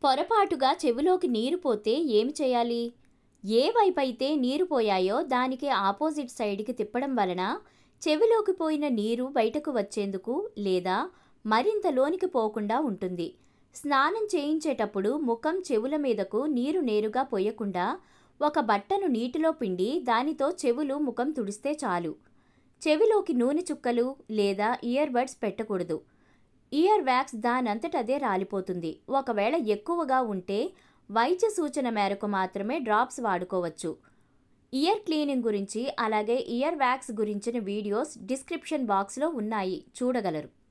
పొరపాటుగా చెవిలోకి నీరు పోతే ఏమి చేయాలి ఏ వైపు అయితే నీరు పోయాయో దానికి ఆపోజిట్ సైడ్కి తిప్పడం వలన చెవిలోకి పోయిన నీరు బయటకు వచ్చేందుకు లేదా మరింత లోనికి పోకుండా ఉంటుంది స్నానం చేయించేటప్పుడు ముఖం చెవుల మీదకు నీరు నేరుగా పోయకుండా ఒక బట్టను నీటిలో పిండి దానితో చెవులు ముఖం తుడిస్తే చాలు చెవిలోకి నూనె చుక్కలు లేదా ఇయర్ బడ్స్ పెట్టకూడదు ఇయర్ వ్యాక్స్ దానంతటదే రాలిపోతుంది ఒకవేళ ఎక్కువగా ఉంటే వైద్య సూచన మేరకు మాత్రమే డ్రాప్స్ వాడుకోవచ్చు ఇయర్ క్లీనింగ్ గురించి అలాగే ఇయర్ వ్యాక్స్ గురించిన వీడియోస్ డిస్క్రిప్షన్ బాక్స్లో ఉన్నాయి చూడగలరు